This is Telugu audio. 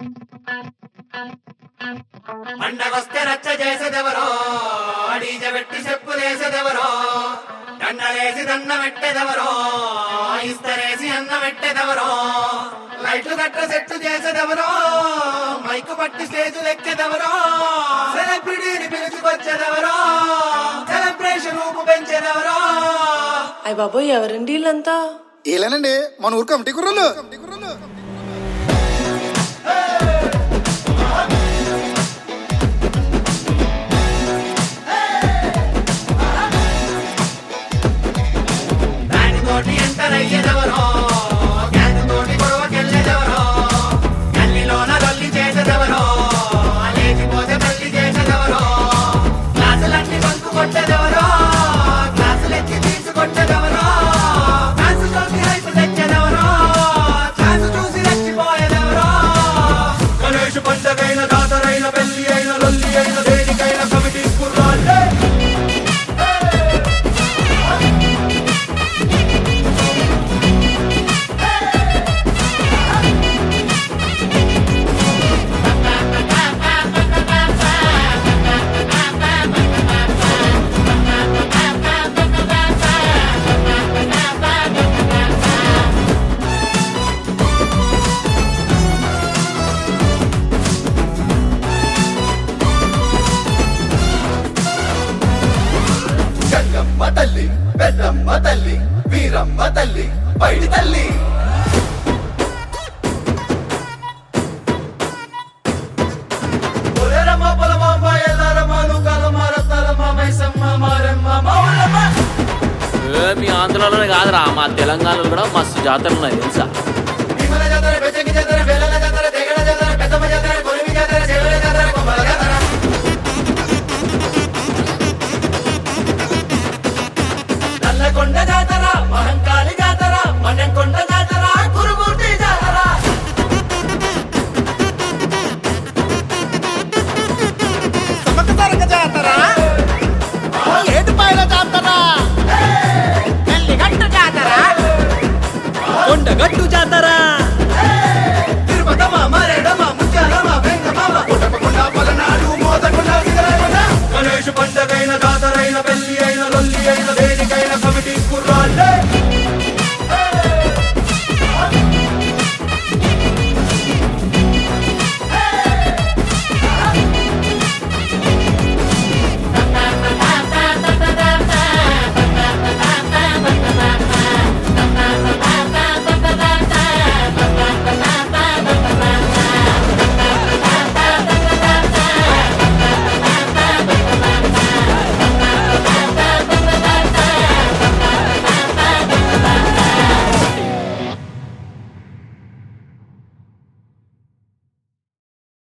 పండగొస్తే రచ్చ చేసేదెవరో డీజ పెట్టి చెప్పులేసేదెవరో దండలేసి దండ పెట్టేదెవరో ఇస్తరేసి అన్న పెట్టేదెవరో లైట్లు గట్ట సెట్టు చేసేదెవరో మైకు పట్టి స్టేజ్ లెక్కేదెవరో సెలబ్రిటీని పిలుచుకొచ్చేదెవరో సెలబ్రేషన్ ఊపు పెంచేదెవరో అయ్య బాబోయ్ ఎవరండి వీళ్ళంతా ఏలేనండి మన ఊరు కమిటీ కుర్రలు దానితోటి ఎంటర్ అయ్యేదెవరో గ్యాంగుతోటి గొడవకెళ్ళేదెవరో గల్లీలోన లొల్లి చేసేదెవరో లేచిపోతే తల్లి చేసేదెవరో క్లాసులన్నీ బంకు కొట్టేదెవరో క్లాసులు ఎత్తి తీసుకొట్టేదెవరో డాన్స్ చూసి హైప్ తెచ్చేదెవరో ఛాన్స్ చూసి రెచ్చిపోయేదెవరో గణేష్ పండగైన జాతరైన పెళ్లి అయిన లొల్లి అయిన దేనికైన కమిటీ కుర్రాళ్ళే గంగమ్మ తల్లి పెద్దమ్మ తల్లి వీరమ్మ తల్లి పైడి తల్లి పొలరమ్మ పొలమాంబ ఎల్లారమ్మ నూకాలమ్మ రత్నాలమ్మ మైసమ్మ మారమ్మ మౌలమ్మ ఏ, మీ ఆంధ్రాలోనే కాదురా మా తెలంగాణలో కూడా మస్తు జాతరలు ఉన్నాయి తెలుసా